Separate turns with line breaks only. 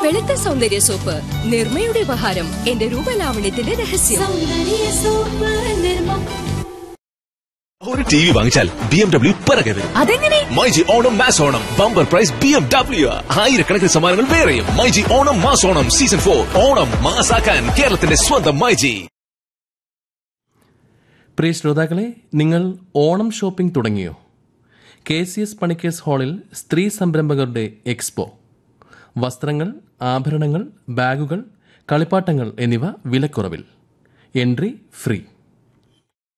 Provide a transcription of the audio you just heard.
വെളുത്ത സൗന്ദര്യ സോപ്പ് നിർമ്മയുടെ ഉപഹാരം എന്റെ രൂപലാവണ്യത്തിന്റെ രഹസ്യം
ഒരു ടി വി വാങ്ങിച്ചാൽ ബി എം ഡബ്ല്യു പിറകെ വരും
അതെങ്ങനെ
myG Onam mass Onam bumper prize B M W ആയിരക്കണക്കിന് സമ്മാനങ്ങൾ വേറെയും myG Onam mass Onam season for Onam മാസാക്കാൻ കേരളത്തിന്റെ സ്വന്തം മൈജി
പ്രിയ ശ്രോതാക്കളെ നിങ്ങൾ ഓണം ഷോപ്പിംഗ് തുടങ്ങിയോ കെ സി എസ് പണിക്കേഴ്സ് ഹാളിൽ സ്ത്രീ സംരംഭകരുടെ എക്സ്പോ വസ്ത്രങ്ങൾ ആഭരണങ്ങൾ ബാഗുകൾ കളിപ്പാട്ടങ്ങൾ എന്നിവ വിലക്കുറവിൽ എൻട്രി ഫ്രീ